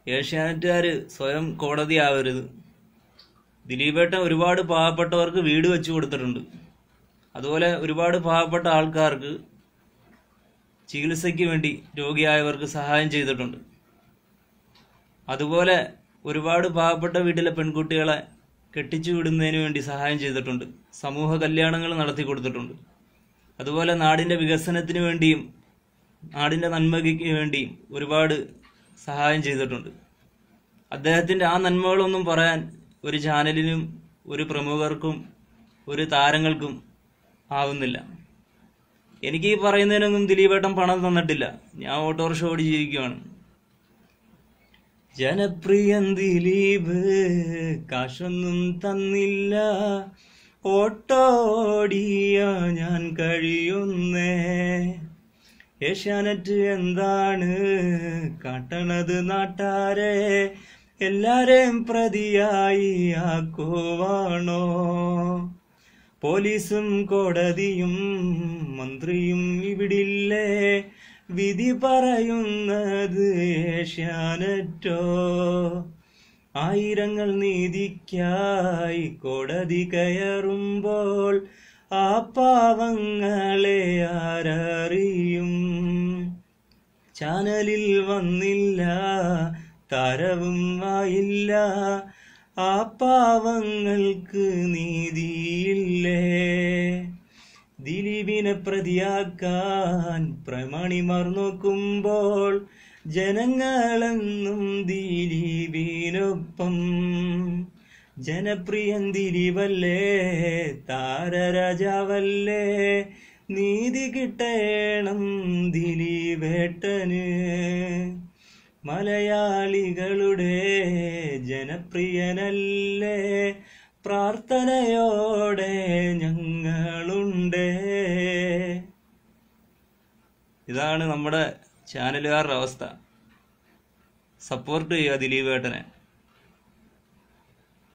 ഏഷ്യാനെറ്റുകാർ സ്വയം കോടതിയാവരുത് ദിലീപേട്ടൻ ഒരുപാട് പാവപ്പെട്ടവർക്ക് വീട് വെച്ചു കൊടുത്തിട്ടുണ്ട് അതുപോലെ ഒരുപാട് പാവപ്പെട്ട ആൾക്കാർക്ക് ചികിത്സയ്ക്ക് വേണ്ടി രോഗിയായവർക്ക് സഹായം ചെയ്തിട്ടുണ്ട് അതുപോലെ ഒരുപാട് പാവപ്പെട്ട വീട്ടിലെ പെൺകുട്ടികളെ കെട്ടിച്ചു വിടുന്നതിന് വേണ്ടി സഹായം ചെയ്തിട്ടുണ്ട് സമൂഹ കല്യാണങ്ങൾ നടത്തി കൊടുത്തിട്ടുണ്ട് അതുപോലെ നാടിന്റെ വികസനത്തിന് വേണ്ടിയും നാടിന്റെ നന്മയ്ക്ക് വേണ്ടിയും ഒരുപാട് സഹായം ചെയ്തിട്ടുണ്ട് അദ്ദേഹത്തിന്റെ ആ നന്മകളൊന്നും പറയാൻ ഒരു ചാനലിനും ഒരു പ്രമുഖർക്കും ഒരു താരങ്ങൾക്കും ആവുന്നില്ല എനിക്ക് ഈ പറയുന്നതിനൊന്നും ദിലീപേട്ടൻ പണം തന്നിട്ടില്ല ഞാൻ ഓട്ടോറിക്ഷ ഓടി ജീവിക്കുകയാണ് ജനപ്രിയൻ ദിലീപ് കാശൊന്നും തന്നില്ല ഓട്ടോ ഓടിയ ഞാൻ കഴിയുന്നേ ഏഷ്യാനെറ്റ് എന്താണ് കാട്ടണത് നാട്ടാരെ എല്ലാരെയും പ്രതിയായി ആക്കുവാണോ പോലീസും കോടതിയും മന്ത്രിയും ഇവിടില്ലേ വിധി പറയുന്നത് ഏഷ്യാനെറ്റോ ആയിരങ്ങൾ നീതിക്കായി കോടതി കയറുമ്പോൾ ആ പാവങ്ങളെ ആരറിയും ചാനലിൽ വന്നില്ല തരവും ആയില്ല ആ പാവങ്ങൾക്ക് നീതിയില്ലേ ദിലീപിനെ പ്രതിയാക്കാൻ പ്രമാണിമാർ നോക്കുമ്പോൾ ജനങ്ങളെന്നും ദിലീപിനൊപ്പം ജനപ്രിയൻ ദിലീപല്ലേ താരരാജാവല്ലേ നീതി കിട്ടേണം ദിലീപേട്ടന് മലയാളികളുടെ ജനപ്രിയനല്ലേ പ്രാർത്ഥനയോടെ ഞങ്ങളുണ്ട് ഇതാണ് നമ്മുടെ ചാനലുകാരുടെ അവസ്ഥ സപ്പോർട്ട് ചെയ്യുക ദിലീപേട്ടനെ